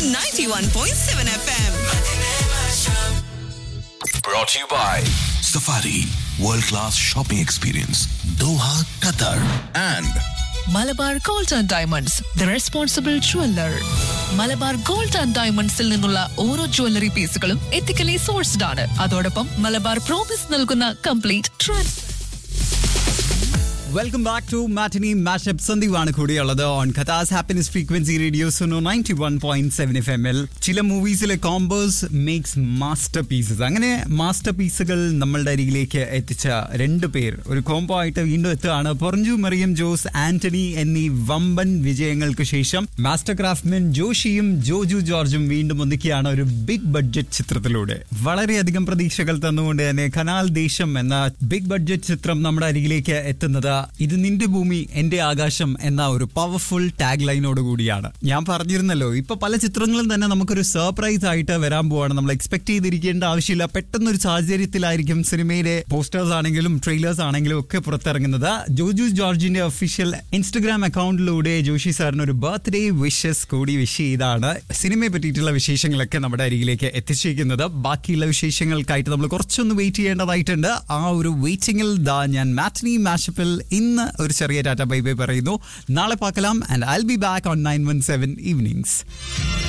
91.7 FM. Brought to you by Safari World Class Shopping Experience Doha, Qatar and Malabar gold and diamonds the responsible jeweller Malabar gold and ഡയമണ്ട്സിൽ നിന്നുള്ള ഓരോ jewellery പീസുകളും ethically sourced ആണ് അതോടൊപ്പം Malabar promise നൽകുന്ന complete trust welcome back to matinee mashup സന്ദീപാണ് കൂടിയുള്ളത് on കഥാസ് happiness frequency radio Suno ninety one point seven F M എൽ ചില മൂവീസിലെ കോംബോസ് മേക്സ് മാസ്റ്റർ പീസസ് അങ്ങനെ മാസ്റ്റർ പീസുകൾ നമ്മളുടെ അരികിലേക്ക് എത്തിച്ച രണ്ട് പേർ ഒരു കോംബോ ആയിട്ട് വീണ്ടും എത്തുകയാണ് പൊറഞ്ചു മറിയം ജോസ് ആന്റണി എന്നീ വമ്പൻ വിജയങ്ങൾക്ക് ശേഷം മാസ്റ്റർ ക്രാഫ്റ്റ്മാൻ ജോഷിയും ജോജു ജോർജും വീണ്ടും ഒന്നിക്കുകയാണ് ഒരു ബിഗ് ബഡ്ജറ്റ് ചിത്രത്തിലൂടെ വളരെയധികം പ്രതീക്ഷകൾ തന്നുകൊണ്ട് തന്നെ കനാൽ ദേശം എന്ന ബിഗ് ബഡ്ജറ്റ് ചിത്രം നമ്മുടെ അരികിലേക്ക് എത്തുന്നത് ഇത് നിന്റെ ഭൂമി എന്റെ ആകാശം എന്ന ഒരു പവർഫുൾ ടാഗ് ലൈനോട് കൂടിയാണ് ഞാൻ പറഞ്ഞിരുന്നല്ലോ ഇപ്പൊ പല ചിത്രങ്ങളും തന്നെ നമുക്കൊരു സർപ്രൈസ് ആയിട്ട് വരാൻ പോവാണ് നമ്മൾ എക്സ്പെക്ട് ചെയ്തിരിക്കേണ്ട ആവശ്യമില്ല പെട്ടെന്നൊരു സാഹചര്യത്തിലായിരിക്കും സിനിമയിലെ പോസ്റ്റേഴ്സ് ആണെങ്കിലും ട്രെയിലേഴ്സ് ആണെങ്കിലും ഒക്കെ പുറത്തിറങ്ങുന്നത് ജോജു ജോർജിന്റെ ഒഫീഷ്യൽ ഇൻസ്റ്റഗ്രാം അക്കൗണ്ടിലൂടെ ജോഷി സാറിന് ഒരു ബർത്ത്ഡേ വിഷസ് കൂടി വിഷ് ചെയ്താണ് സിനിമയെ പറ്റിയിട്ടുള്ള വിശേഷങ്ങളൊക്കെ നമ്മുടെ അരികിലേക്ക് എത്തിച്ചിരിക്കുന്നത് ബാക്കിയുള്ള വിശേഷങ്ങൾക്കായിട്ട് നമ്മൾ കുറച്ചൊന്ന് വെയിറ്റ് ചെയ്യേണ്ടതായിട്ടുണ്ട് ആ ഒരു വെയിറ്റിംഗിൽ ദാ ഞാൻ മാറ്റ്നി മാഷപ്പിൽ ഇന്ന് ഒരു ചെറിയ ടാറ്റ ബൈ ബൈ പറയുന്നു നാളെ പാക്കലാം and I be back on nine one seven evenings